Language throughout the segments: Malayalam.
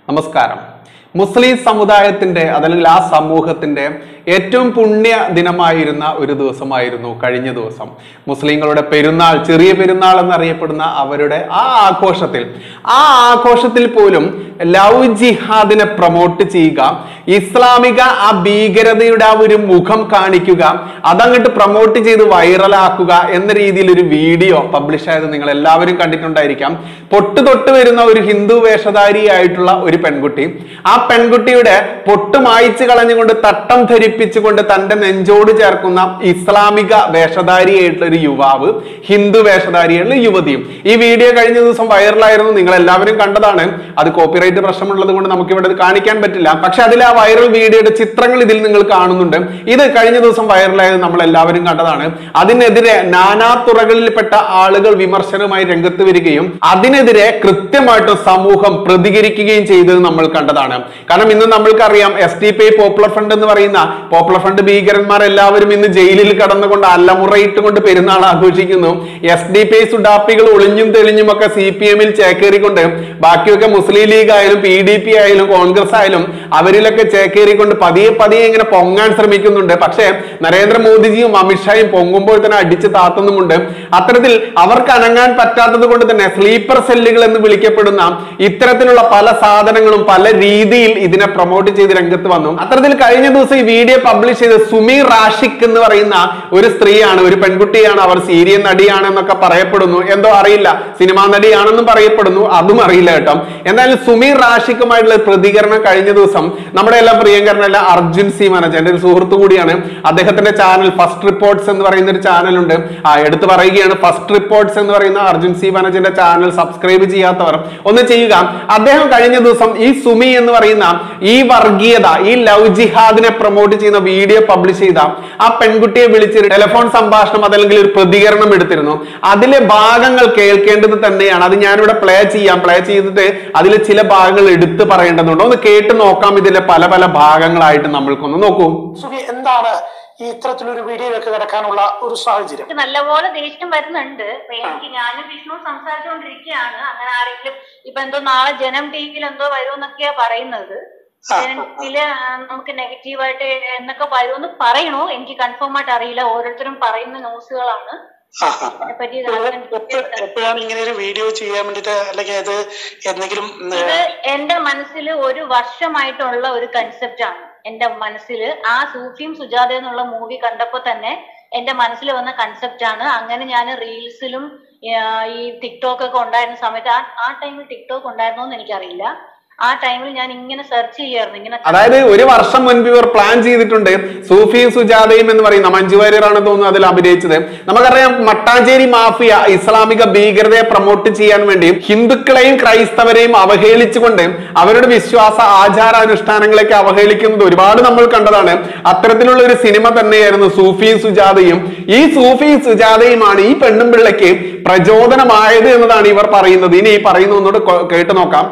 നമസ്കാരം മുസ്ലിം സമുദായത്തിന്റെ അതല്ലെങ്കിൽ ആ സമൂഹത്തിന്റെ ഏറ്റവും പുണ്യ ദിനമായിരുന്ന ഒരു ദിവസമായിരുന്നു കഴിഞ്ഞ ദിവസം മുസ്ലിങ്ങളുടെ പെരുന്നാൾ ചെറിയ പെരുന്നാൾ എന്നറിയപ്പെടുന്ന അവരുടെ ആ ആഘോഷത്തിൽ ആ ആഘോഷത്തിൽ പോലും ലവ് ജിഹാദിനെ പ്രൊമോട്ട് ചെയ്യുക ഇസ്ലാമിക ആ ഭീകരതയുടെ ആ ഒരു മുഖം കാണിക്കുക അതങ്ങോട്ട് പ്രൊമോട്ട് ചെയ്ത് വൈറലാക്കുക എന്ന രീതിയിൽ ഒരു വീഡിയോ പബ്ലിഷ് ആയത് നിങ്ങൾ എല്ലാവരും കണ്ടിട്ടുണ്ടായിരിക്കാം പൊട്ട് തൊട്ട് വരുന്ന ഒരു ഹിന്ദു വേഷധാരിയായിട്ടുള്ള ഒരു പെൺകുട്ടി ആ പെൺകുട്ടിയുടെ പൊട്ട് മായ്ച്ചു കളഞ്ഞുകൊണ്ട് തട്ടം ധരിപ്പിച്ചുകൊണ്ട് തന്റെ നെഞ്ചോട് ചേർക്കുന്ന ഇസ്ലാമിക വേഷധാരിയായിട്ടുള്ള ഒരു യുവാവ് ഹിന്ദു വേഷധാരിയായിട്ടുള്ള യുവതിയും ഈ വീഡിയോ കഴിഞ്ഞ ദിവസം വൈറലായിരുന്നു നിങ്ങൾ എല്ലാവരും കണ്ടതാണ് അത് കോപ്പിറൈറ്റ് പ്രശ്നമുള്ളത് കൊണ്ട് നമുക്ക് ഇവിടെ ഇത് കാണിക്കാൻ പറ്റില്ല പക്ഷെ അതിൽ ആ വൈറൽ വീഡിയോയുടെ ചിത്രങ്ങൾ ഇതിൽ നിങ്ങൾ കാണുന്നുണ്ട് ഇത് കഴിഞ്ഞ ദിവസം വൈറലായത് നമ്മൾ എല്ലാവരും കണ്ടതാണ് അതിനെതിരെ നാനാ തുറകളിൽപ്പെട്ട ആളുകൾ വിമർശനവുമായി രംഗത്ത് വരികയും അതിനെതിരെ കൃത്യമായിട്ട് സമൂഹം പ്രതികരിക്കുകയും ചെയ്തത് നമ്മൾ കണ്ടതാണ് കാരണം ഇന്ന് നമ്മൾക്കറിയാം S D P popular front എന്ന് പറയുന്ന പോപ്പുലർ ഫണ്ട് ഭീകരന്മാർ എല്ലാവരും ഇന്ന് ജയിലിൽ കടന്നുകൊണ്ട് അല്ലമുറയിട്ടുകൊണ്ട് പെരുന്നാൾ ആഘോഷിക്കുന്നു എസ് ഡി പി സുഡാപ്പികൾ ഒളിഞ്ഞും തെളിഞ്ഞും ഒക്കെ സി പി എമ്മിൽ ചേക്കേറിക്കൊണ്ട് ബാക്കിയൊക്കെ മുസ്ലിം ലീഗ് ആയാലും പി ഡി പി ആയാലും കോൺഗ്രസ് ആയാലും അവരിലൊക്കെ ചേക്കേറിക്കൊണ്ട് പതിയെ പതിയെ ഇങ്ങനെ പൊങ്ങാൻ ശ്രമിക്കുന്നുണ്ട് പക്ഷേ നരേന്ദ്രമോദിജിയും അമിത്ഷായും പൊങ്ങുമ്പോൾ തന്നെ അടിച്ച് താത്തുന്നുമുണ്ട് അത്തരത്തിൽ അവർക്ക് അനങ്ങാൻ പറ്റാത്തത് കൊണ്ട് തന്നെ സ്ലീപ്പർ സെല്ലുകൾ എന്ന് വിളിക്കപ്പെടുന്ന ഇത്തരത്തിലുള്ള പല സാധനങ്ങളും പല രീതിയിൽ ഇതിനെ പ്രൊമോട്ട് ചെയ്ത് രംഗത്ത് വന്നു അത്തരത്തിൽ കഴിഞ്ഞ ദിവസം ഈ വീഡിയോ പബ്ലിഷ് ചെയ്ത സുമി റാഷിക് എന്ന് പറയുന്ന ഒരു സ്ത്രീയാണ് ഒരു പെൺകുട്ടിയാണ് അവർ സീരിയൽ നടിയാണ് എന്നൊക്കെ പറയപ്പെടുന്നു എന്തോ അറിയില്ല സിനിമാ നടിയാണെന്നും പറയപ്പെടുന്നു അതും അറിയില്ല കേട്ടോ എന്തായാലും സുമി റാഷിക്കുമായിട്ടുള്ള പ്രതികരണം കഴിഞ്ഞ ദിവസം നമ്മുടെ എല്ലാം പ്രിയങ്കരനല്ല അർജുൻ സി മനജ് എന്റെ ഒരു സുഹൃത്തു കൂടിയാണ് അദ്ദേഹത്തിന്റെ ചാനൽ ഫസ്റ്റ് റിപ്പോർട്ട്സ് എന്ന് പറയുന്ന ഒരു ചാനലുണ്ട് ആ എടുത്തു പറയുകയാണ് ഫസ്റ്റ് റിപ്പോർട്ട്സ് എന്ന് പറയുന്ന അർജുൻ സി മനജിന്റെ ചാനൽ സബ്സ്ക്രൈബ് ചെയ്യാത്തവർ ഒന്ന് ചെയ്യുക അദ്ദേഹം കഴിഞ്ഞ ദിവസം ഈ സുമി എന്ന് പറയുന്ന ഈ വർഗീയത ഈ ലവ് ജിഹാദിനെ പ്രൊമോട്ട് ചെയ്യുന്ന വീഡിയോ പബ്ലിഷ് ചെയ്ത ആ പെൺകുട്ടിയെ വിളിച്ച് ടെലിഫോൺ സംഭാഷണം അതല്ലെങ്കിൽ ഒരു പ്രതികരണം എടുത്തിരുന്നു അതിലെ ഭാഗങ്ങൾ കേൾക്കേണ്ടത് തന്നെയാണ് അത് ഞാനിവിടെ പ്ലേ ചെയ്യാം പ്ലേ ചെയ്തിട്ട് അതിലെ ചില ഭാഗങ്ങൾ എടുത്തു പറയേണ്ടതുണ്ട് ഒന്ന് കേട്ട് നോക്കാം ഇതിലെ പല പല ഭാഗങ്ങളായിട്ട് നമ്മൾക്കൊന്ന് നോക്കൂ സുഖി എന്താണ് ഈ ഇത്തരത്തിലൊരു വീഡിയോയിലേക്ക് കിടക്കാനുള്ള ഒരു സാഹചര്യം എനിക്ക് നല്ലപോലെ ദേഷ്യം വരുന്നുണ്ട് അപ്പൊ എനിക്ക് ഞാനും വിഷ്ണു സംസാരിച്ചുകൊണ്ടിരിക്കുകയാണ് അങ്ങനെ ആരെങ്കിലും ഇപ്പൊ എന്തോ നാളെ ജനം ടി വിയിൽ എന്തോ വരുമെന്നൊക്കെയാ പറയുന്നത് ആ, ജനം ടിവിയില് നമുക്ക് നെഗറ്റീവായിട്ട് എന്നൊക്കെ വരുമെന്ന് പറയണു എനിക്ക് കൺഫേം ആയിട്ട് അറിയില്ല ഓരോരുത്തരും പറയുന്ന ന്യൂസുകളാണ് ആ, ആ. അതിനെപ്പറ്റി എപ്പ- എപ്പോഴാണ് ഇങ്ങനെ ഒരു വീഡിയോ ചെയ്യാൻ വേണ്ടിട്ട് അല്ലെങ്കിൽ അത് എന്തെങ്കിലും ഉം, ഇത് എന്റെ മനസ്സിൽ ഒരു വർഷമായിട്ടുള്ള ഒരു കൺസെപ്റ്റ് ആണ് എന്റെ മനസ്സിൽ ആ സൂഫിയും സുജാത എന്നുള്ള മൂവി കണ്ടപ്പോ തന്നെ എന്റെ മനസ്സിൽ വന്ന കൺസെപ്റ്റ് ആണ് അങ്ങനെ ഞാൻ റീൽസിലും ഈ ടിക്ടോക്ക് ഒക്കെ ഉണ്ടായിരുന്ന സമയത്ത് ആ ആ ടൈമിൽ ടിക്ടോക്ക് ഉണ്ടായിരുന്നോ എന്ന് എനിക്കറിയില്ല ആ ടൈമിൽ ഞാൻ ഇങ്ങനെ സെർച്ച് ചെയ്യായിരുന്നു ഇങ്ങനെ അതായത് ഒരു വർഷം മുൻപ് ഇവർ പ്ലാൻ ചെയ്തിട്ടുണ്ട് സൂഫിയും സുജാതയും എന്ന് പറയുന്ന മഞ്ജു വാര്യറാണ് തോന്നുന്നു അതിൽ അഭിനയിച്ചത് നമുക്കറിയാം മട്ടാഞ്ചേരി മാഫിയ ഇസ്ലാമിക ഭീകരതയെ പ്രൊമോട്ട് ചെയ്യാൻ വേണ്ടി ഹിന്ദുക്കളെയും ക്രൈസ്തവരെയും അവഹേളിച്ചുകൊണ്ട് അവരുടെ വിശ്വാസ ആചാരാനുഷ്ഠാനങ്ങളെയൊക്കെ അവഹേളിക്കുന്നത് ഒരുപാട് നമ്മൾ കണ്ടതാണ് അത്തരത്തിലുള്ള ഒരു സിനിമ തന്നെയായിരുന്നു സൂഫിയും സുജാതയും ഈ സൂഫിയും സുജാതയുമാണ് ഈ പെണ്ണും പിള്ളയ്ക്ക് പ്രചോദനമായത് എന്നതാണ് ഇവർ പറയുന്നത് ഇനി ഈ പറയുന്ന ഒന്നുകൂടെ കൊ- കേട്ട് നോക്കാം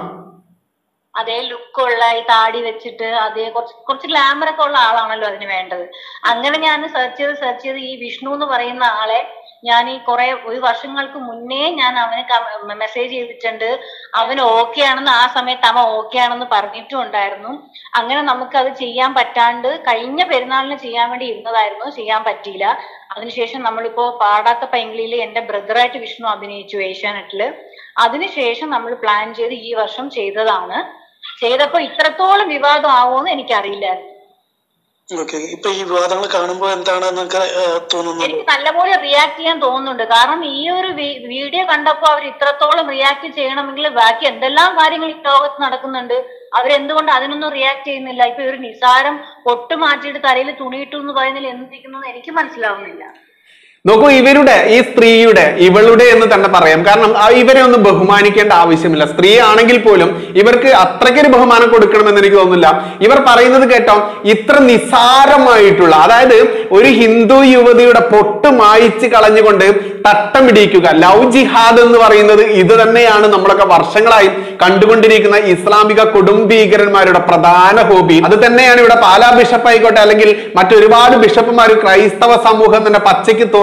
അതേ ലുക്കുള്ള ഈ താടി വെച്ചിട്ട് അതേ കുറച്ച് കുറച്ച് ഗ്ലാമർ ഒക്കെ ഉള്ള ആളാണല്ലോ അതിന് വേണ്ടത് അങ്ങനെ ഞാൻ സെർച്ച് ചെയ്ത് സെർച്ച് ചെയ്ത് ഈ വിഷ്ണു എന്ന് പറയുന്ന ആളെ ഞാൻ ഈ കുറെ ഒരു വർഷങ്ങൾക്ക് മുന്നേ ഞാൻ അവന് മെസ്സേജ് ചെയ്തിട്ടുണ്ട് അവൻ ഓക്കെ ആണെന്ന് ആ സമയത്ത് അവൻ ഓക്കെ ആണെന്ന് പറഞ്ഞിട്ടും ഉണ്ടായിരുന്നു അങ്ങനെ നമുക്ക് അത് ചെയ്യാൻ പറ്റാണ്ട് കഴിഞ്ഞ പെരുന്നാളിന് ചെയ്യാൻ വേണ്ടി ഇരുന്നതായിരുന്നു ചെയ്യാൻ പറ്റിയില്ല അതിനുശേഷം നമ്മളിപ്പോ പാടാത്ത പൈങ്കിളിയിൽ എന്റെ ബ്രദറായിട്ട് വിഷ്ണു അഭിനയിച്ചു ഏഷ്യാനെറ്റില് അതിനുശേഷം നമ്മൾ പ്ലാൻ ചെയ്ത് ഈ വർഷം ചെയ്തതാണ് ചെയ്തപ്പോ ഇത്രത്തോളം വിവാദം ആവുമെന്ന് എനിക്കറിയില്ലായിരുന്നു ഓക്കെ ഇപ്പൊ ഈ വിവാദങ്ങൾ കാണുമ്പോൾ എന്താണ് നിങ്ങൾക്ക് ഏഹ്, തോന്നുന്നത് എനിക്ക് നല്ലപോലെ റിയാക്ട് ചെയ്യാൻ തോന്നുന്നുണ്ട് കാരണം ഈ ഒരു വി- വീഡിയോ കണ്ടപ്പോ അവർ ഇത്രത്തോളം റിയാക്ട് ചെയ്യണമെങ്കിൽ ബാക്കി എന്തെല്ലാം കാര്യങ്ങൾ ഈ ലോകത്ത് നടക്കുന്നുണ്ട് അവരെന്തുകൊണ്ട് അതിനൊന്നും റിയാക്ട് ചെയ്യുന്നില്ല ഇപ്പൊ ഒരു നിസാരം പൊട്ട് മാറ്റിയിട്ട് തലയിൽ തുണിയിട്ടു എന്ന് പറയുന്നതിൽ എന്തിരിക്കുന്നു എനിക്ക് മനസ്സിലാവുന്നില്ല നോക്കൂ ഇവരുടെ ഈ സ്ത്രീയുടെ ഇവളുടെ എന്ന് തന്നെ പറയാം കാരണം ആ ഇവരെ ഒന്നും ബഹുമാനിക്കേണ്ട ആവശ്യമില്ല സ്ത്രീ ആണെങ്കിൽ പോലും ഇവർക്ക് അത്രയ്ക്കൊരു ബഹുമാനം കൊടുക്കണമെന്ന് എനിക്ക് തോന്നുന്നില്ല ഇവർ പറയുന്നത് കേട്ടോ ഇത്ര നിസാരമായിട്ടുള്ള അതായത് ഒരു ഹിന്ദു യുവതിയുടെ പൊട്ട് മായിച്ച് കളഞ്ഞുകൊണ്ട് തട്ടമിടിക്കുക ലവ് ജിഹാദ് എന്ന് പറയുന്നത് ഇത് തന്നെയാണ് നമ്മളൊക്കെ വർഷങ്ങളായി കണ്ടുകൊണ്ടിരിക്കുന്ന ഇസ്ലാമിക കൊടുംഭീകരന്മാരുടെ പ്രധാന ഹോബി അത് തന്നെയാണ് ഇവിടെ പാലാ ബിഷപ്പ് ആയിക്കോട്ടെ അല്ലെങ്കിൽ മറ്റൊരുപാട് ബിഷപ്പുമാർ ക്രൈസ്തവ സമൂഹം തന്നെ പച്ചയ്ക്ക് തുറ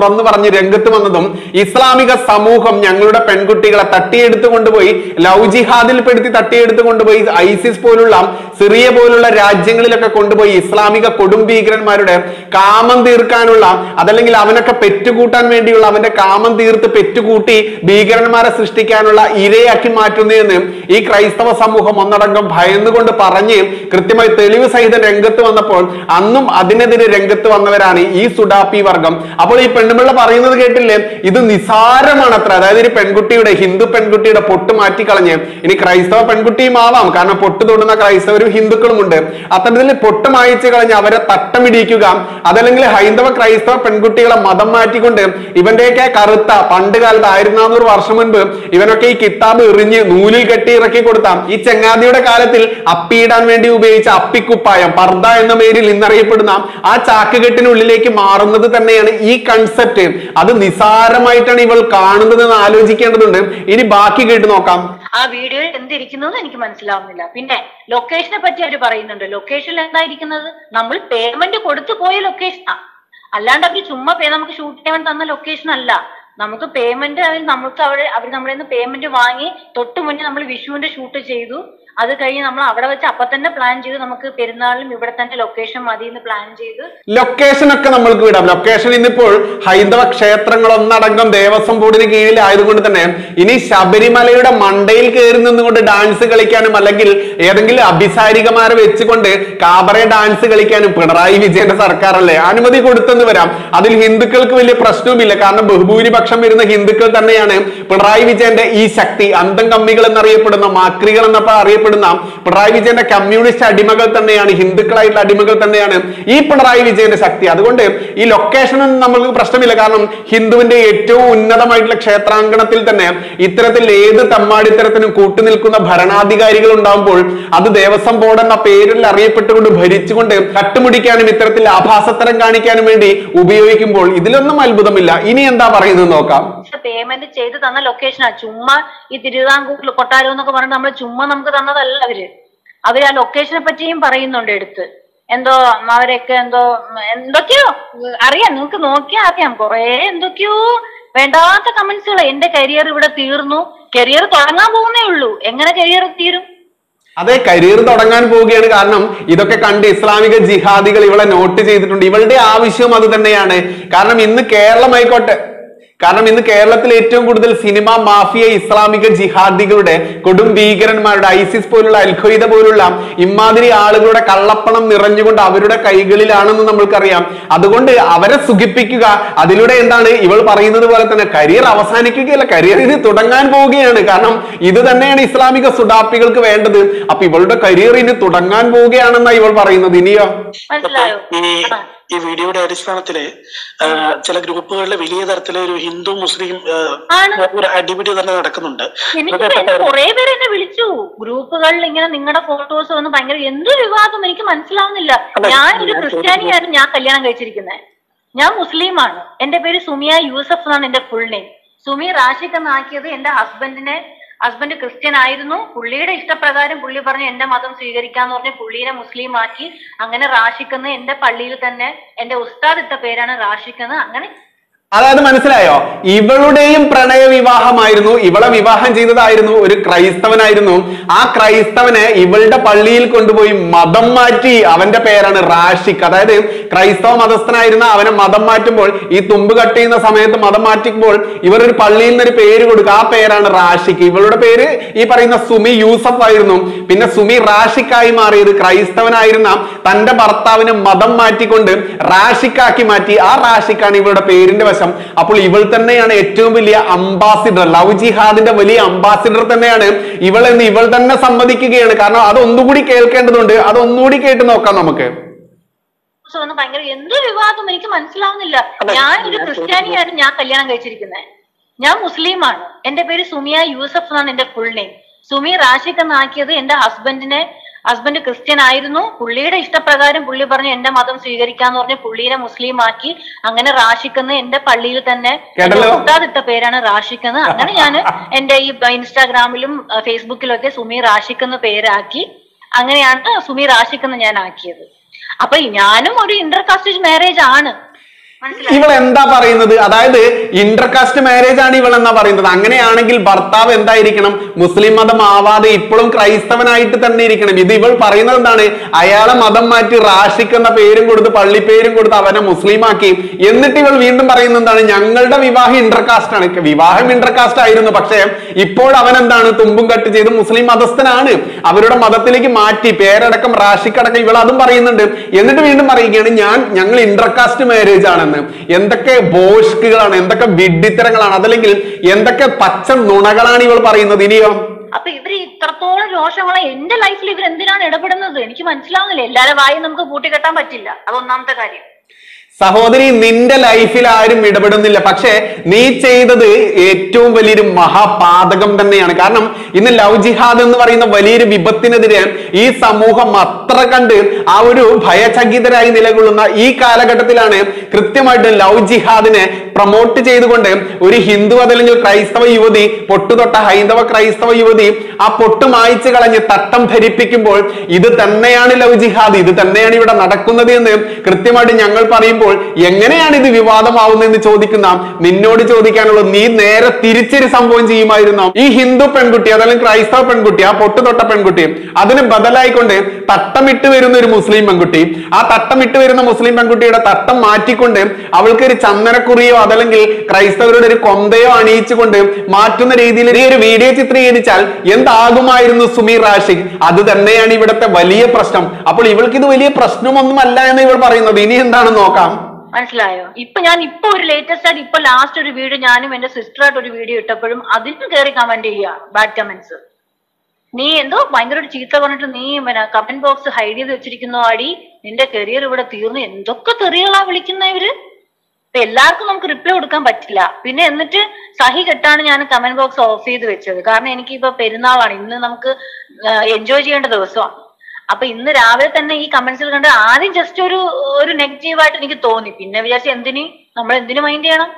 തുറന്നു പറഞ്ഞ് രംഗത്ത് വന്നതും ഇസ്ലാമിക സമൂഹം ഞങ്ങളുടെ പെൺകുട്ടികളെ തട്ടിയെടുത്ത് കൊണ്ടുപോയി ലവ് ജിഹാദിൽ പെടുത്തി തട്ടിയെടുത്ത് കൊണ്ടുപോയി ഐസിസ് പോലുള്ള സിറിയ പോലുള്ള രാജ്യങ്ങളിലൊക്കെ കൊണ്ടുപോയി ഇസ്ലാമിക കൊടും ഭീകരന്മാരുടെ കാമം തീർക്കാനുള്ള അതല്ലെങ്കിൽ അവനൊക്കെ പെറ്റുകൂട്ടാൻ വേണ്ടിയുള്ള അവന്റെ കാമം തീർത്ത് പെറ്റുകൂട്ടി ഭീകരന്മാരെ സൃഷ്ടിക്കാനുള്ള ഇരയാക്കി മാറ്റുന്നതെന്ന് ഈ ക്രൈസ്തവ സമൂഹം ഒന്നടങ്കം ഭയന്നുകൊണ്ട് പറഞ്ഞ് കൃത്യമായി തെളിവ് സഹിതം രംഗത്ത് വന്നപ്പോൾ അന്നും അതിനെതിരെ രംഗത്ത് വന്നവരാണ് ഈ സുഡാപ്പി വർഗം അപ്പോൾ ഈ പെണ്ണുപിള്ള പറയുന്നത് കേട്ടില്ലേ ഇത് നിസാരമാണ് അത്ര അതായത് ഒരു പെൺകുട്ടിയുടെ ഹിന്ദു പെൺകുട്ടിയുടെ പൊട്ട് മാറ്റിക്കളഞ്ഞ് ഇനി ക്രൈസ്തവ പെൺകുട്ടിയും ആവാം കാരണം പൊട്ട് തൊടുന്ന ക്രൈസ്തവരും ഹിന്ദുക്കളും ഉണ്ട് അത്തരത്തിൽ പൊട്ട് മായിച്ച് കളഞ്ഞ് അവരെ തട്ടമിടിക്കുക അതല്ലെങ്കിൽ ഹൈന്ദവ ക്രൈസ്തവ പെൺകുട്ടികളെ മതം മാറ്റിക്കൊണ്ട് ഇവന്റെയൊക്കെ കറുത്ത പണ്ട് കാലത്ത് ആയിരത്തി നാനൂറ് വർഷം മുൻപ് ഇവനൊക്കെ ഈ കിതാബ് എറിഞ്ഞ് നൂലിൽ കെട്ടി ഇറക്കി കൊടുത്താം ഈ ചെങ്ങാതിയുടെ കാലത്തിൽ അപ്പിയിടാൻ വേണ്ടി ഉപയോഗിച്ച അപ്പിക്കുപ്പായം പർദ്ദ എന്ന പേരിൽ ഇന്നറിയപ്പെടുന്ന ആ ചാക്കുകെട്ടിനുള്ളിലേക്ക് മാറുന്നത് തന്നെയാണ് ഈ കൺസെപ്റ്റ് അത് നിസാരമായിട്ടാണ് ഇവൾ കാണുന്നത് എന്ന് ആലോചിക്കേണ്ടതുണ്ട് ഇനി ബാക്കി കേട്ട് നോക്കാം ആ വീഡിയോയിൽ എന്തിരിക്കുന്നു എന്ന് എനിക്ക് മനസ്സിലാവുന്നില്ല പിന്നെ ലൊക്കേഷനെ പറ്റി അവർ പറയുന്നുണ്ട് ലൊക്കേഷനിൽ എന്താ ഇരിക്കുന്നത് നമ്മൾ പേയ്മെന്റ് കൊടുത്തു പോയ ലൊക്കേഷനാ അല്ലാണ്ട് അവര് ചുമ്മാ പേ നമുക്ക് ഷൂട്ട് ചെയ്യാൻ തന്ന ലൊക്കേഷൻ അല്ല നമുക്ക് പേയ്മെന്റ് നമുക്ക് അവിടെ അവർ നമ്മുടെ നിന്ന് പേയ്മെന്റ് വാങ്ങി തൊട്ട് മുന്നേ നമ്മൾ വിഷുവിന്റെ ഷൂട്ട് ചെയ്തു അത് കഴിഞ്ഞ് നമ്മൾ അവിടെ വെച്ച് അപ്പൊ തന്നെ പ്ലാൻ ചെയ്തു നമുക്ക് പെരുന്നാളിനും ഇവിടെ തന്നെ ലൊക്കേഷൻ മതി എന്ന് പ്ലാൻ ചെയ്ത് ലൊക്കേഷൻ ഒക്കെ നമ്മൾക്ക് വിടാം ലൊക്കേഷൻ ഇന്നിപ്പോൾ ഹൈന്ദവ ക്ഷേത്രങ്ങൾ ഒന്നടങ്കം ദേവസ്വം ബോർഡിന് കീഴിലായതുകൊണ്ട് തന്നെ ഇനി ശബരിമലയുടെ മണ്ടയിൽ കയറി നിന്നുകൊണ്ട് ഡാൻസ് കളിക്കാനും അല്ലെങ്കിൽ ഏതെങ്കിലും അഭിസാരികമാരെ വെച്ചുകൊണ്ട് കാബറെ ഡാൻസ് കളിക്കാനും പിണറായി വിജയന്റെ സർക്കാരല്ലേ അനുമതി കൊടുത്തെന്ന് വരാം അതിൽ ഹിന്ദുക്കൾക്ക് വലിയ പ്രശ്നവുമില്ല കാരണം ബഹുഭൂരിപക്ഷം വരുന്ന ഹിന്ദുക്കൾ തന്നെയാണ് പിണറായി വിജയന്റെ ഈ ശക്തി അന്തം കമ്മികൾ എന്നറിയപ്പെടുന്ന മാക്രികൾ എന്നപ്പോൾ അറിയപ്പെടുന്ന പിണറായി വിജയന്റെ കമ്മ്യൂണിസ്റ്റ് അടിമകൾ തന്നെയാണ് ഹിന്ദുക്കളായിട്ടുള്ള അടിമകൾ തന്നെയാണ് ഈ പിണറായി വിജയന്റെ ശക്തി അതുകൊണ്ട് ഈ ലൊക്കേഷൻ ഒന്നും നമുക്ക് പ്രശ്നമില്ല കാരണം ഹിന്ദുവിന്റെ ഏറ്റവും ഉന്നതമായിട്ടുള്ള ക്ഷേത്രാങ്കണത്തിൽ തന്നെ ഇത്തരത്തിൽ ഏത് തമ്മാടിത്തരത്തിനും കൂട്ടുനിൽക്കുന്ന ഭരണാധികാരികൾ ഉണ്ടാകുമ്പോൾ അത് ദേവസ്വം ബോർഡ് എന്ന പേരിൽ അറിയപ്പെട്ടുകൊണ്ട് ഭരിച്ചുകൊണ്ട് കട്ടുമുടിക്കാനും ഇത്തരത്തിൽ ആഭാസത്തരം കാണിക്കാനും വേണ്ടി ഉപയോഗിക്കുമ്പോൾ ഇതിലൊന്നും അത്ഭുതമില്ല ഇനി എന്താ പറയുന്നത് നോക്കാം പേയ്മെന്റ് ചെയ്ത് തന്ന ലൊക്കേഷനാ ചുമ്മാ ഈ തിരുവിതാംകൂർ കൊട്ടാരം എന്നൊക്കെ പറഞ്ഞ് നമ്മൾ ചുമ്മാ നമുക്ക് തന്നതല്ല അവര് അവര് ആ ലൊക്കേഷനെ പറ്റിയും പറയുന്നുണ്ട് എടുത്ത് എന്തോ അവരൊക്കെ എന്തോ ഉം, എന്തൊക്കെയോ ഉം, അറിയാം നിങ്ങൾക്ക് നോക്കിയാ അറിയാം കൊറേ എന്തൊക്കെയോ വേണ്ടാത്ത കമന്റ്സുകൾ എന്റെ കരിയർ ഇവിടെ തീർന്നു കരിയർ തുടങ്ങാൻ പോകുന്നേ ഉള്ളൂ എങ്ങനെ കരിയർ തീരും അതെ കരിയർ തുടങ്ങാൻ പോവുകയാണ് കാരണം ഇതൊക്കെ കണ്ട് ഇസ്ലാമിക ജിഹാദികൾ ഇവളെ നോട്ട് ചെയ്തിട്ടുണ്ട് ഇവളുടെ ആവശ്യം അത് തന്നെയാണ് കാരണം ഇന്ന് കേരളമായിക്കോട്ടെ കാരണം ഇന്ന് കേരളത്തിൽ ഏറ്റവും കൂടുതൽ സിനിമ മാഫിയ ഇസ്ലാമിക ജിഹാദികളുടെ കൊടും ഭീകരന്മാരുടെ ഐസിസ് പോലുള്ള അൽഖ്വയ്ദ പോലുള്ള ഇമാതിരി ആളുകളുടെ കള്ളപ്പണം നിറഞ്ഞുകൊണ്ട് അവരുടെ കൈകളിലാണെന്ന് നമ്മൾക്കറിയാം അതുകൊണ്ട് അവരെ സുഖിപ്പിക്കുക അതിലൂടെ എന്താണ് ഇവൾ പറയുന്നത് പോലെ തന്നെ കരിയർ അവസാനിക്കുകയല്ല കരിയർ ഇത് തുടങ്ങാൻ പോവുകയാണ് കാരണം ഇത് തന്നെയാണ് ഇസ്ലാമിക സുഡാപ്പികൾക്ക് വേണ്ടത് അപ്പൊ ഇവളുടെ കരിയർ ഇനി തുടങ്ങാൻ പോവുകയാണെന്നാ ഇവൾ പറയുന്നത് ഇനിയോ മനസ്സിലായോ ഈ ആ. ഈ വീഡിയോയുടെ അടിസ്ഥാനത്തില് ആ, ചില ഗ്രൂപ്പുകളിൽ വലിയ തരത്തില് ഒരു ഹിന്ദു മുസ്ലിം ആ, ആണ്. ഒരു അടിപിടി തന്നെ നടക്കുന്നുണ്ട് എനിക്ക് ഇതൊക്കെ എന്നെ കുറെ പേര് എന്നെ വിളിച്ചു ഗ്രൂപ്പുകളിൽ ഇങ്ങനെ നിങ്ങളുടെ ഫോട്ടോസ് വന്ന് ഭയങ്കര എന്ത് വിവാദം എനിക്ക് മനസ്സിലാവുന്നില്ല അല്ല, ഞാൻ ഒരു ഞാൻ ക്രിസ്ത്യാനിയാണ് ഞാൻ കല്യാണം കഴിച്ചിരിക്കുന്നത് ഞാൻ മുസ്ലിമാണ് എന്റെ പേര് സുമിയ യൂസഫ് എന്നാണ് എന്റെ ഫുൾ നെയിം സുമി റാഷിഖ് എന്നാക്കിയത് എന്റെ ഹസ്ബൻഡിനെ ഹസ്ബൻഡ് ക്രിസ്ത്യൻ ആയിരുന്നു പുള്ളിയുടെ ഇഷ്ടപ്രകാരം പുള്ളി പറഞ്ഞു എന്റെ മതം സ്വീകരിക്കാന്ന് പറഞ്ഞ് പുള്ളിയെ മുസ്ലിം ആക്കി അങ്ങനെ റാഷിഖ് എന്ന് എന്റെ പള്ളിയിൽ തന്നെ എന്റെ ഉസ്താദ് ഇട്ട പേരാണ് റാഷിഖ് എന്ന് അങ്ങനെ അതായത് മനസ്സിലായോ ഇവളുടെയും പ്രണയ വിവാഹമായിരുന്നു ഇവളെ വിവാഹം ചെയ്തതായിരുന്നു ഒരു ക്രൈസ്തവനായിരുന്നു ആ ക്രൈസ്തവനെ ഇവളുടെ പള്ളിയിൽ കൊണ്ടുപോയി മതം മാറ്റി അവന്റെ പേരാണ് റാഷിഖ് അതായത് ക്രൈസ്തവ മതസ്ഥനായിരുന്ന അവനെ മതം മാറ്റുമ്പോൾ ഈ തുമ്പ് കട്ട് ചെയ്യുന്ന സമയത്ത് മതം മാറ്റുമ്പോൾ ഇവർ ഒരു പള്ളിയിൽ നിന്ന് ഒരു പേര് കൊടുക്കുക ആ പേരാണ് റാഷിഖ് ഇവളുടെ പേര് ഈ പറയുന്ന സുമി യൂസഫ് ആയിരുന്നു പിന്നെ സുമി റാഷിക്കായി മാറിയത് ക്രൈസ്തവനായിരുന്ന തന്റെ ഭർത്താവിന് മതം മാറ്റിക്കൊണ്ട് റാഷിക്കാക്കി മാറ്റി ആ റാഷിക്കാണ് ഇവളുടെ പേരിന്റെ വശം അപ്പോൾ ഇവൾ തന്നെയാണ് ഏറ്റവും വലിയ അംബാസിഡർ ലവ് ജിഹാദിന്റെ വലിയ അംബാസിഡർ തന്നെയാണ് ഇവൾ എന്ന് ഇവൾ തന്നെ സമ്മതിക്കുകയാണ് കാരണം അതൊന്നുകൂടി കേൾക്കേണ്ടതുണ്ട് അതൊന്നുകൂടി കേട്ട് നോക്കാം നമുക്ക് ദിവസം വന്ന് ഭയങ്കര എന്ത് വിവാദം എനിക്ക് മനസ്സിലാവുന്നില്ല അല്ല, ഞാൻ ഒരു ഞാൻ ക്രിസ്ത്യാനിയാണ് ഞാൻ കല്യാണം കഴിച്ചിരിക്കുന്നത് ഞാൻ മുസ്ലിമാണ് എന്റെ പേര് സുമിയ യൂസഫ് എന്നാണ് എന്റെ ഫുൾ നെയിം സുമി റാഷിഖ് എന്നാക്കിയത് എന്റെ ഹസ്ബൻഡിനെ ഹസ്ബൻഡ് ക്രിസ്ത്യൻ ആയിരുന്നു പുള്ളിയുടെ ഇഷ്ടപ്രകാരം പുള്ളി പറഞ്ഞു എന്റെ മതം സ്വീകരിക്കാന്ന് പറഞ്ഞ് പുള്ളിയെ മുസ്ലിം ആക്കി അങ്ങനെ റാഷിഖ് എന്ന് എന്റെ പള്ളിയിൽ തന്നെ കേട്ടല്ലോ? ഇട്ട പേരാണ് റാഷിഖ് എന്ന് അങ്ങനെ ഞാൻ എന്റെ ഈ ഇൻസ്റ്റാഗ്രാമിലും അഹ് ഫേസ്ബുക്കിലും ഒക്കെ സുമി റാഷിഖ് എന്ന് പേരാക്കി അങ്ങനെയാണ് സുമി റാഷിഖ് എന്ന് ഞാൻ ആക്കിയത് അപ്പൊ ഞാനും ഒരു ഇന്റർ കാസ്റ്റേജ് മാരേജ് ആണ് മനസ്സിലായി ഇവൾ എന്താ പറയുന്നത് അതായത് ഇന്റർകാസ്റ്റ് മാരേജ് ആണ് ഇവൾ എന്നാ പറയുന്നത് അങ്ങനെയാണെങ്കിൽ ഭർത്താവ് എന്തായിരിക്കണം മുസ്ലിം മതം ആവാതെ ഇപ്പോഴും ക്രൈസ്തവനായിട്ട് തന്നെ ഇരിക്കണം ഇത് ഇവൾ പറയുന്നത് എന്താണ് അയാളെ മതം മാറ്റി റാഷിക് എന്ന പേരും കൊടുത്ത് പള്ളി പേരും കൊടുത്ത് അവനെ മുസ്ലിം ആക്കി എന്നിട്ട് ഇവൾ വീണ്ടും പറയുന്നത് എന്താണ് ഞങ്ങളുടെ വിവാഹം ഇന്റർകാസ്റ്റ് ആണ് വിവാഹം ഇന്റർകാസ്റ്റ് ആയിരുന്നു പക്ഷേ ഇപ്പോൾ അവൻ എന്താണ് തുമ്പും കട്ട് ചെയ്ത് മുസ്ലിം മതസ്ഥനാണ് അവരുടെ മതത്തിലേക്ക് മാറ്റി പേരടക്കം റാഷിക് അടക്കം ഇവൾ അതും പറയുന്നുണ്ട് എന്നിട്ട് വീണ്ടും പറയുകയാണ് ഞാൻ ഞങ്ങൾ ഇന്റർകാസ്റ്റ് മാരേജ് ആണെന്ന് എന്തൊക്കെ ബോഷ്കുകളാണ് എന്തൊക്കെ വിഡ്ഢിത്തരങ്ങളാണ് അതല്ലെങ്കിൽ എന്തൊക്കെ പച്ച നുണകളാണ് ഇവൾ പറയുന്നത് ഇനിയോ അപ്പൊ ഇവര് ഇത്രത്തോളം രോഷമുള്ള എന്റെ ലൈഫിൽ ഇവർ എന്തിനാണ് ഇടപെടുന്നത് എനിക്ക് മനസ്സിലാവുന്നില്ല എല്ലാവരും വായും നമുക്ക് കൂട്ടിക്കെട്ടാൻ പറ്റില്ല അത് ഒന്നാമത്തെ കാര്യം സഹോദരി നിന്റെ ലൈഫിൽ ആരും ഇടപെടുന്നില്ല പക്ഷേ നീ ചെയ്തത് ഏറ്റവും വലിയൊരു മഹാപാതകം തന്നെയാണ് കാരണം ഇന്ന് ലവ് ജിഹാദ് എന്ന് പറയുന്ന വലിയൊരു വിപത്തിനെതിരെ ഈ സമൂഹം അത്ര കണ്ട് ആ ഒരു ഭയചകിതരായി നിലകൊള്ളുന്ന ഈ കാലഘട്ടത്തിലാണ് കൃത്യമായിട്ട് ലവ് ജിഹാദിനെ പ്രൊമോട്ട് ചെയ്തുകൊണ്ട് ഒരു ഹിന്ദു അതല്ലെങ്കിൽ ക്രൈസ്തവ യുവതി പൊട്ടുതൊട്ട ഹൈന്ദവ ക്രൈസ്തവ യുവതി ആ പൊട്ട് മായ്ച്ചു കളഞ്ഞ് തട്ടം ധരിപ്പിക്കുമ്പോൾ ഇത് തന്നെയാണ് ലവ് ജിഹാദ് ഇത് തന്നെയാണ് ഇവിടെ നടക്കുന്നത് എന്ന് കൃത്യമായിട്ട് ഞങ്ങൾ പറയുമ്പോൾ എങ്ങനെയാണ് ഇത് വിവാദമാവുന്നതെന്ന് ചോദിക്കുന്ന നിന്നോട് ചോദിക്കാനുള്ളത് നീ നേരെ തിരിച്ചൊരു സംഭവം ചെയ്യുമായിരുന്നോ ഈ ഹിന്ദു പെൺകുട്ടി അതല്ലെങ്കിൽ ക്രൈസ്തവ പെൺകുട്ടി ആ പൊട്ട് തൊട്ട പെൺകുട്ടി അതിന് ബദലായിക്കൊണ്ട് തട്ടമിട്ട് വരുന്ന ഒരു മുസ്ലിം പെൺകുട്ടി ആ തട്ടമിട്ട് വരുന്ന മുസ്ലിം പെൺകുട്ടിയുടെ തട്ടം മാറ്റിക്കൊണ്ട് അവൾക്ക് ഒരു ചന്ദനക്കുറിയോ അതല്ലെങ്കിൽ ക്രൈസ്തവരുടെ ഒരു കൊന്തയോ അണിയിച്ചുകൊണ്ട് മാറ്റുന്ന രീതിയിൽ ഈ ഒരു വീഡിയോ ചിത്രീകരിച്ചാൽ എന്താകുമായിരുന്നു സുമീർ റാഷിഖ് അത് തന്നെയാണ് ഇവിടുത്തെ വലിയ പ്രശ്നം അപ്പോൾ ഇവൾക്ക് ഇത് വലിയ പ്രശ്നമൊന്നും അല്ല എന്ന് ഇവൾ പറയുന്നത് ഇനി എന്താണെന്ന് നോക്കാം മനസ്സിലായോ ഇപ്പൊ ഞാൻ ഇപ്പൊ ഒരു ലേറ്റസ്റ്റ് ആയിട്ട് ഇപ്പൊ ലാസ്റ്റ് ഒരു വീഡിയോ ഞാനും എന്റെ സിസ്റ്ററായിട്ട് ഒരു വീഡിയോ ഇട്ടപ്പോഴും അതിന് കയറി കമന്റ് ചെയ്യുക ബാഡ് കമന്റ്സ് നീ എന്തോ ഭയങ്കര ഒരു ചീത്ത പറഞ്ഞിട്ട് നീ പിന്നെ കമന്റ് ബോക്സ് ഹൈഡ് ചെയ്ത് വെച്ചിരിക്കുന്നു ആടി നിന്റെ കരിയർ ഇവിടെ തീർന്നു എന്തൊക്കെ തെറികളാ വിളിക്കുന്ന ഇവര് ഇപ്പൊ എല്ലാവർക്കും നമുക്ക് റിപ്ലൈ കൊടുക്കാൻ പറ്റില്ല പിന്നെ എന്നിട്ട് സഹി കെട്ടാണ് ഞാൻ കമന്റ് ബോക്സ് ഓഫ് ചെയ്ത് വെച്ചത് കാരണം എനിക്ക് ഇപ്പൊ പെരുന്നാളാണ് ഇന്ന് നമുക്ക് എൻജോയ് ചെയ്യേണ്ട ദിവസമാണ് അപ്പൊ ഇന്ന് രാവിലെ തന്നെ ഈ കമന്റ്സിൽ കണ്ട് ആദ്യം ജസ്റ്റ് ഒരു ഒരു നെഗറ്റീവായിട്ട് എനിക്ക് തോന്നി പിന്നെ വിചാരിച്ചു എന്തിന് നമ്മൾ എന്തിനു മൈൻഡ് ചെയ്യണം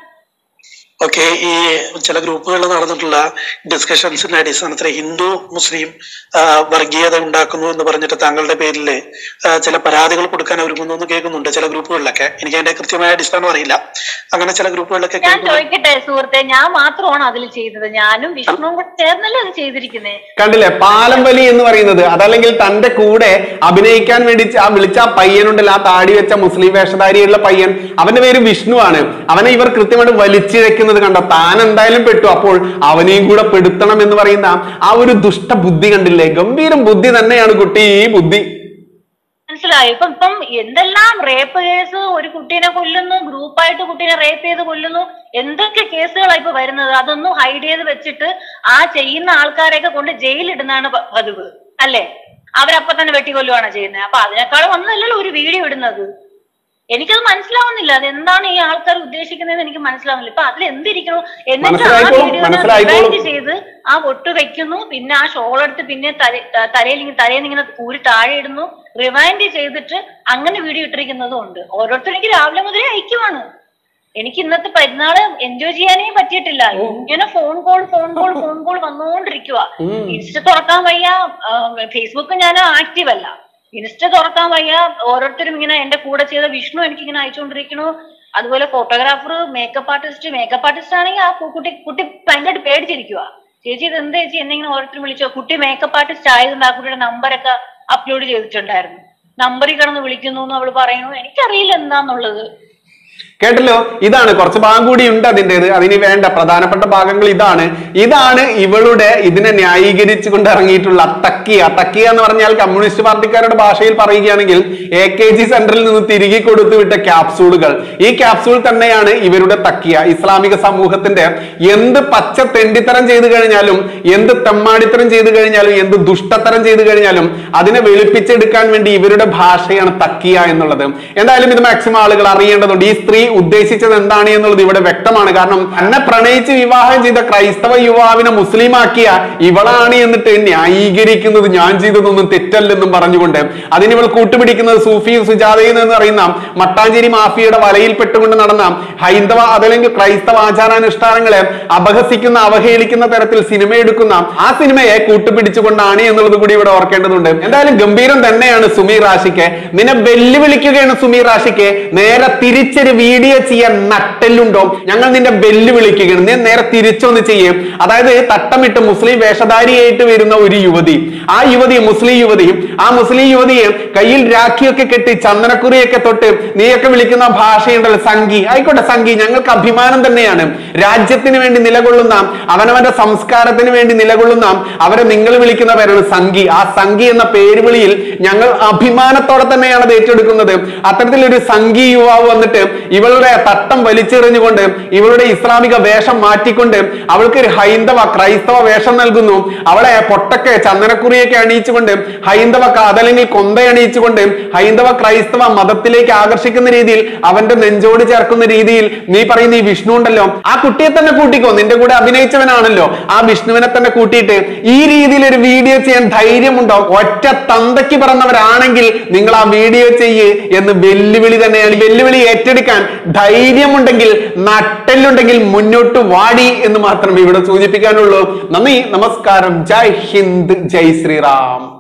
ഓക്കെ ഈ ചില ഗ്രൂപ്പുകളിൽ നടന്നിട്ടുള്ള ഡിസ്കഷൻസിന്റെ അടിസ്ഥാനത്തിൽ ഹിന്ദു മുസ്ലിം ആ, വർഗീയത ഉണ്ടാക്കുന്നു എന്ന് പറഞ്ഞിട്ട് താങ്കളുടെ പേരിൽ ചില പരാതികൾ കൊടുക്കാൻ ഒരുങ്ങുന്നു എന്ന് കേൾക്കുന്നുണ്ട് ചില ഗ്രൂപ്പുകളിലൊക്കെ എനിക്ക് അതിന്റെ കൃത്യമായ അടിസ്ഥാനം അറിയില്ല അങ്ങനെ ചില ഗ്രൂപ്പുകളിലൊക്കെ ഞാൻ കേൾക്കുന്നു ചോദിക്കട്ടെ സുഹൃത്തെ ഞാൻ മാത്രമാണ് അതിൽ ചെയ്തത് ഞാനും വിഷ്ണുവും കൂടെ ചേർന്നല്ലേ അത് ചെയ്തിരിക്കുന്നേ കണ്ടില്ലേ പാലം വലി എന്ന് പറയുന്നത് അതല്ലെങ്കിൽ തന്റെ കൂടെ അഭിനയിക്കാൻ വേണ്ടി ആ വിളിച്ച ആ പയ്യനുണ്ടല്ലോ ആ താടി വെച്ച മുസ്ലിം വേഷധാരിയുള്ള പയ്യൻ അവന്റെ പേര് വിഷ്ണു ആണ് അവനെ ഇവർ കൃത്യമായിട്ട് വലിച്ചിഴക്കുന്നത് കണ്ടോ താൻ എന്തായാലും പെട്ടു അപ്പോൾ അവനെയും കൂടെ പെടുത്തണം എന്ന് പറയുന്ന ആ ഒരു ദുഷ്ട ബുദ്ധി കണ്ടില്ലേ ഗംഭീരം ബുദ്ധി തന്നെയാണ് കുട്ടി ഈ ബുദ്ധി മനസ്സിലായോ ഇപ്പം ഇപ്പം എന്തെല്ലാം റേപ്പ് കേസ് ഒരു കുട്ടീനെ കൊല്ലുന്നു ഗ്രൂപ്പായിട്ട് കുട്ടീനെ റേപ്പ് ചെയ്ത് കൊല്ലുന്നു എന്തൊക്കെ കേസുകളാണ് ഇപ്പൊ വരുന്നത് അതൊന്നും ഹൈഡ് ചെയ്ത് വെച്ചിട്ട് ആ ചെയ്യുന്ന ആൾക്കാരെയൊക്കെ കൊണ്ട് ജയിലിടുന്നതാണ് പ- പതിവ് അല്ലേ അവരപ്പൊ തന്നെ വെട്ടിക്കൊല്ലുവാണ് ചെയ്യുന്നത് അപ്പൊ അതിനേക്കാളും ഒന്നല്ലല്ലോ ഒരു വീഡിയോ ഇടുന്നത് എനിക്കത് മനസ്സിലാവുന്നില്ല അത് എന്താണ് ഈ ആൾക്കാർ ഉദ്ദേശിക്കുന്നതെന്ന് എനിക്ക് മനസ്സിലാവുന്നില്ല ഇപ്പൊ അതിൽ എന്തിരിക്കണു എന്നിട്ട് ആ മനസ്സിലായിക്കോളും, വീഡിയോ മനസ്സിലായിക്കോളും. റിവൈൻഡ് ചെയ്ത് ആ ഒട്ട് വെക്കുന്നു പിന്നെ ആ ഷോൾ എടുത്ത് പിന്നെ തല- ത- തലയിൽ ഇങ്ങനെ തലയിൽ ഇങ്ങനെ ഊരി താഴെ ഇടുന്നു റിവൈൻഡ് ചെയ്തിട്ട് അങ്ങനെ വീഡിയോ ഇട്ടിരിക്കുന്നതും ഉണ്ട് ഓരോരുത്തരും എനിക്ക് രാവിലെ മുതലേ അയക്കുവാണ് എനിക്ക് ഇന്നത്തെ പെരുന്നാള് എൻജോയ് ചെയ്യാനേ പറ്റിയിട്ടില്ല ഇങ്ങനെ phone call phone call phone call വന്നുകൊണ്ടിരിക്കുക ഉം. ഇൻസ്റ്റ തുറക്കാൻ വയ്യ ഫേസ്ബുക്ക് ഞാൻ ആക്റ്റീവ് അല്ല ഇൻസ്റ്റ തുറക്കാൻ വയ്യ ഓരോരുത്തരും ഇങ്ങനെ എന്റെ കൂടെ ചെയ്ത വിഷ്ണു എനിക്ക് ഇങ്ങനെ അയച്ചുകൊണ്ടിരിക്കണു അതുപോലെ photographer makeup artist makeup artist ആണെങ്കിൽ ആ കു- കുട്ടി കുട്ടി ഭയങ്കരമായിട്ട് പേടിച്ചിരിക്കുക ചേച്ചി ഇത് എന്താ ചേച്ചി എന്നെ ഇങ്ങനെ ഓരോരുത്തരും വിളിച്ചോ കുട്ടി മേക്കപ്പ് ആർട്ടിസ്റ്റ് ആയതുകൊണ്ട് ആ കുട്ടിയുടെ നമ്പറൊക്കെ അപ്ലോഡ് ചെയ്തിട്ടുണ്ടായിരുന്നു നമ്പറിൽ കിടന്ന് വിളിക്കുന്നു എന്ന് അവള് പറയുന്നു എനിക്കറിയില്ല എന്താന്നുള്ളത് കേട്ടല്ലോ ഇതാണ് കുറച്ച് ഭാഗം കൂടി ഉണ്ട് അതിൻ്റെത് അതിന് വേണ്ട പ്രധാനപ്പെട്ട ഭാഗങ്ങൾ ഇതാണ് ഇതാണ് ഇവളുടെ ഇതിനെ ന്യായീകരിച്ചുകൊണ്ട് ഇറങ്ങിയിട്ടുള്ള തക്കിയ തക്കിയ എന്ന് പറഞ്ഞാൽ കമ്മ്യൂണിസ്റ്റ് പാർട്ടിക്കാരുടെ ഭാഷയിൽ പറയുകയാണെങ്കിൽ എ കെ ജി സെന്ററിൽ നിന്ന് തിരികെ കൊടുത്തു വിട്ട ക്യാപ്സൂളുകൾ ഈ ക്യാപ്സൂൾ തന്നെയാണ് ഇവരുടെ തക്കിയ ഇസ്ലാമിക സമൂഹത്തിന്റെ എന്ത് പച്ച തെണ്ടിത്തരം ചെയ്തു കഴിഞ്ഞാലും എന്ത് തെമ്മാടിത്തരം ചെയ്തു കഴിഞ്ഞാലും എന്ത് ദുഷ്ടത്തരം ചെയ്തു കഴിഞ്ഞാലും അതിനെ വെളുപ്പിച്ചെടുക്കാൻ വേണ്ടി ഇവരുടെ ഭാഷയാണ് തക്കിയ എന്നുള്ളത് എന്തായാലും ഇത് മാക്സിമം ആളുകൾ അറിയേണ്ടതുണ്ട് ഈ സ്ത്രീ ഉദ്ദേശിച്ചത് എന്താണ് എന്നുള്ളത് ഇവിടെ വ്യക്തമാണ് കാരണം എന്നെ പ്രണയിച്ച് വിവാഹം ചെയ്ത ക്രൈസ്തവ യുവാവിനെ മുസ്ലിമാക്കിയ ഇവളാണ് എന്നിട്ട് ന്യായീകരിക്കുന്നത് ഞാൻ ചെയ്തതൊന്നും തെറ്റല്ലെന്നും പറഞ്ഞുകൊണ്ട് അതിന് ഇവൾ കൂട്ടുപിടിക്കുന്നത് സൂഫിയും സുജാതയും എന്ന് പറയുന്ന മട്ടാഞ്ചേരി മാഫിയയുടെ വലയിൽപ്പെട്ടുകൊണ്ട് നടന്ന ഹൈന്ദവ അതല്ലെങ്കിൽ ക്രൈസ്തവ ആചാരാനുഷ്ഠാനങ്ങളെ അപഹസിക്കുന്ന അവഹേളിക്കുന്ന തരത്തിൽ സിനിമ എടുക്കുന്ന ആ സിനിമയെ കൂട്ടുപിടിച്ചുകൊണ്ടാണ് എന്നുള്ളത് കൂടി ഇവിടെ ഓർക്കേണ്ടതുണ്ട് എന്തായാലും ഗംഭീരം തന്നെയാണ് സുമീർ റാഷിക്ക് നിന്നെ വെല്ലുവിളിക്കുകയാണ് സുമീർ റാഷിക്ക് നേരെ തിരിച്ചൊരു വീഡിയോ വീഡിയോ ചെയ്യാൻ നട്ടെല്ലുണ്ടോ ഞങ്ങൾ നിന്റെ ബെല്ല് വിളിക്കുകയാണ് നീ നേരെ തിരിച്ചൊന്ന് ചെയ്യും അതായത് തട്ടമിട്ട് മുസ്ലിം വേഷധാരിയായിട്ട് വരുന്ന ഒരു യുവതി ആ യുവതി മുസ്ലിം യുവതിയും ആ മുസ്ലിം യുവതിയെ കയ്യിൽ രാഖിയൊക്കെ കെട്ടി ചന്ദനക്കുറിയൊക്കെ തൊട്ട് നീയൊക്കെ വിളിക്കുന്ന ഭാഷയുണ്ടല്ലോ സംഘി ആയിക്കോട്ടെ സംഘി ഞങ്ങൾക്ക് അഭിമാനം തന്നെയാണ് രാജ്യത്തിന് വേണ്ടി നിലകൊള്ളുന്ന അവനവന്റെ സംസ്കാരത്തിന് വേണ്ടി നിലകൊള്ളുന്ന അവരെ നിങ്ങൾ വിളിക്കുന്ന പേരാണ് സംഘി ആ സംഘി എന്ന പേര് വിളിയിൽ ഞങ്ങൾ അഭിമാനത്തോടെ തന്നെയാണ് അത് ഏറ്റെടുക്കുന്നത് അത്തരത്തിലൊരു സംഘി യുവാവ് വന്നിട്ട് ഇവളുടെ തട്ടം വലിച്ചെറിഞ്ഞുകൊണ്ട് ഇവളുടെ ഇസ്ലാമിക വേഷം മാറ്റിക്കൊണ്ട് അവൾക്ക് ഒരു ഹൈന്ദവ ക്രൈസ്തവ വേഷം നൽകുന്നു അവളെ പൊട്ടക്കെ ചന്ദനക്കുറിയൊക്കെ അണിയിച്ചുകൊണ്ട് ഹൈന്ദവ ക- അതല്ലെങ്കിൽ കൊന്ത അണിയിച്ചുകൊണ്ട് ഹൈന്ദവ ക്രൈസ്തവ മതത്തിലേക്ക് ആകർഷിക്കുന്ന രീതിയിൽ അവന്റെ നെഞ്ചോട് ചേർക്കുന്ന രീതിയിൽ നീ പറയുന്ന ഈ വിഷ്ണു ഉണ്ടല്ലോ ആ കുട്ടിയെ തന്നെ കൂട്ടിക്കോ നിന്റെ കൂടെ അഭിനയിച്ചവനാണല്ലോ ആ വിഷ്ണുവിനെ തന്നെ കൂട്ടിയിട്ട് ഈ രീതിയിൽ ഒരു വീഡിയോ ചെയ്യാൻ ധൈര്യമുണ്ടോ ഒറ്റ തന്തയ്ക്ക് പറഞ്ഞവരാണെങ്കിൽ നിങ്ങൾ ആ വീഡിയോ ചെയ്യ് എന്ന് വെല്ലുവിളി തന്നെയാണ് ഈ വെല്ലുവിളി ഏറ്റെടുക്കാൻ ധൈര്യമുണ്ടെങ്കിൽ നട്ടെല്ലുണ്ടെങ്കിൽ മുന്നോട്ട് വാടി എന്ന് മാത്രമേ ഇവിടെ സൂചിപ്പിക്കാനുള്ളൂ നന്ദി നമസ്കാരം ജയ് ഹിന്ദ് ജയ് ശ്രീറാം